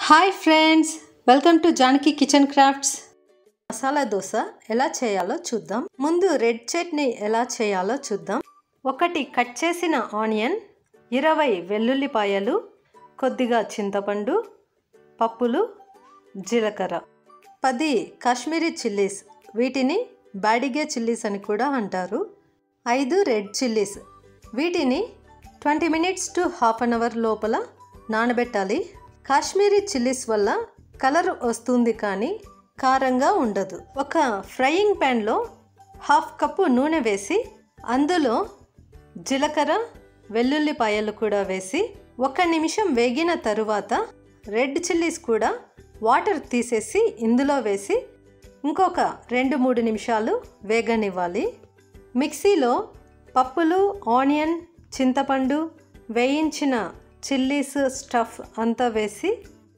hi friends welcome to Janaki kitchen crafts masala dosa ఎలా చేయాలో చూద్దాం ముందు రెడ్ చట్నీ ఎలా చేయాలో చూద్దాం ఒకటి కట్ చేసిన ఆనియన్ ఇరవై వెల్లుల్లిపాయలు కొద్దిగా చింతపండు పప్పులు జీలకర్ర పది కాశ్మీరీ చిల్లీస్ వీటిని బాడిగే చిల్లీస్ అని కూడా అంటారు ఐదు రెడ్ చిల్లీస్ వీటిని twenty minutes to half an hour లోపల నానబెట్టాలి కాశ్మీరీ చిల్లీస్ వల్ల కలర్ వస్తుంది కానీ కారంగా ఉండదు ఒక ఫ్రైయింగ్ ప్యాన్లో హాఫ్ కప్పు నూనె వేసి అందులో జీలకర్ర వెల్లుల్లిపాయలు కూడా వేసి ఒక నిమిషం వేగిన తరువాత రెడ్ చిల్లీస్ కూడా వాటర్ తీసేసి ఇందులో వేసి ఇంకొక రెండు మూడు నిమిషాలు వేగనివ్వాలి మిక్సీలో పప్పులు ఆనియన్ చింతపండు వేయించిన చిల్లీస్ స్టఫ్ అంతా వేసి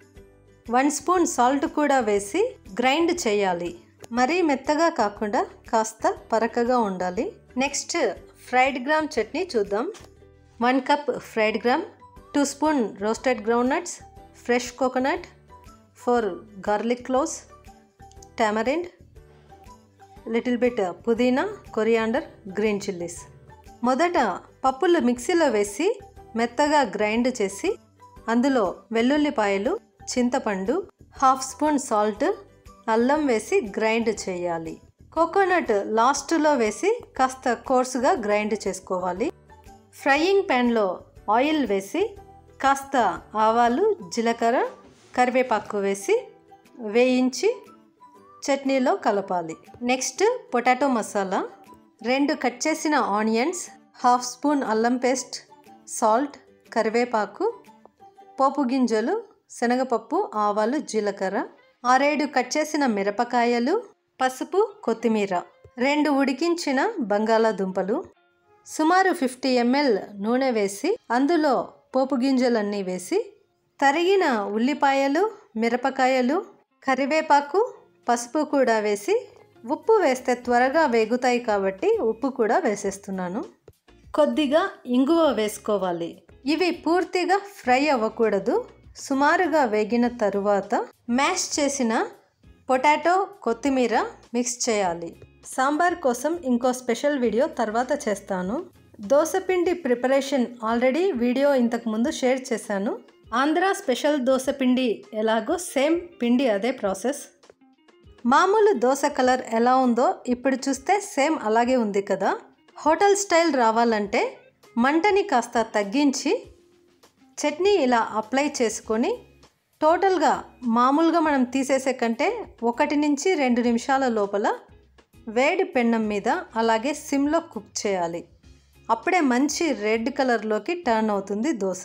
వన్ స్పూన్ సాల్ట్ కూడా వేసి గ్రైండ్ చేయాలి మరీ మెత్తగా కాకుండా కాస్త పరకగా ఉండాలి నెక్స్ట్ ఫ్రైడ్ గ్రామ్ చట్నీ చూద్దాం one cup fried gram two spoon roasted groundnuts fresh coconut four garlic cloves tamarind little bit పుదీనా కొరియాండర్ గ్రీన్ చిల్లీస్ మొదట పప్పులు మిక్సీలో వేసి మెత్తగా గ్రైండ్ చేసి అందులో వెల్లుల్లిపాయలు చింతపండు హాఫ్ స్పూన్ సాల్ట్ అల్లం వేసి గ్రైండ్ చేయాలి కోకోనట్ లాస్ట్లో వేసి కాస్త కోర్సుగా గ్రైండ్ చేసుకోవాలి ఫ్రైయింగ్ ప్యాన్లో ఆయిల్ వేసి కాస్త ఆవాలు జీలకర్ర కరివేపాకు వేసి వేయించి చట్నీలో కలపాలి నెక్స్ట్ పొటాటో మసాలా రెండు కట్ చేసిన ఆనియన్స్ హాఫ్ స్పూన్ అల్లం పేస్ట్ సాల్ట్ కరివేపాకు పోపు గింజలు శనగపప్పు ఆవాలు జీలకర్ర ఆరేడు కట్ చేసిన మిరపకాయలు పసుపు కొత్తిమీర రెండు ఉడికించిన బంగాళాదుంపలు సుమారు ఫిఫ్టీ ఎంఎల్ నూనె వేసి అందులో పోపు గింజలన్నీ వేసి తరిగిన ఉల్లిపాయలు మిరపకాయలు కరివేపాకు పసుపు కూడా వేసి ఉప్పు వేస్తే త్వరగా వేగుతాయి కాబట్టి ఉప్పు కూడా వేసేస్తున్నాను కొద్దిగా ఇంగువ వేసుకోవాలి ఇవి పూర్తిగా ఫ్రై అవ్వకూడదు సుమారుగా వేగిన తరువాత మ్యాష్ చేసిన పొటాటో కొత్తిమీర మిక్స్ చేయాలి సాంబార్ కోసం ఇంకో స్పెషల్ వీడియో తర్వాత చేస్తాను దోసపిండి ప్రిపరేషన్ ఆల్రెడీ వీడియో ఇంతకు ముందు షేర్ చేశాను ఆంధ్ర స్పెషల్ దోసపిండి ఎలాగో సేమ్ పిండి అదే ప్రాసెస్ మామూలు దోశ కలర్ ఎలా ఉందో ఇప్పుడు చూస్తే సేమ్ అలాగే ఉంది కదా హోటల్ స్టైల్ రావాలంటే మంటని కాస్త తగ్గించి చట్నీ ఇలా అప్లై చేసుకొని టోటల్గా మామూలుగా మనం తీసేసే కంటే ఒకటి నుంచి రెండు నిమిషాల లోపల వేడి పెన్నం మీద అలాగే సిమ్లో కుక్ చేయాలి అప్పుడే మంచి రెడ్ కలర్లోకి టర్న్ అవుతుంది దోశ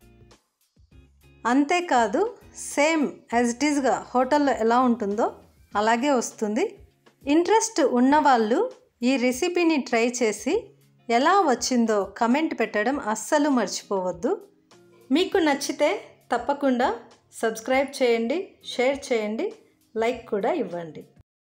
అంతేకాదు సేమ్ యాజ్ ఇట్ ఈస్గా హోటల్లో ఎలా ఉంటుందో అలాగే వస్తుంది ఇంట్రెస్ట్ ఉన్నవాళ్ళు ఈ రెసిపీని ట్రై చేసి ఎలా వచ్చిందో కమెంట్ పెట్టడం అస్సలు మర్చిపోవద్దు మీకు నచ్చితే తప్పకుండా సబ్స్క్రైబ్ చేయండి షేర్ చేయండి లైక్ కూడా ఇవ్వండి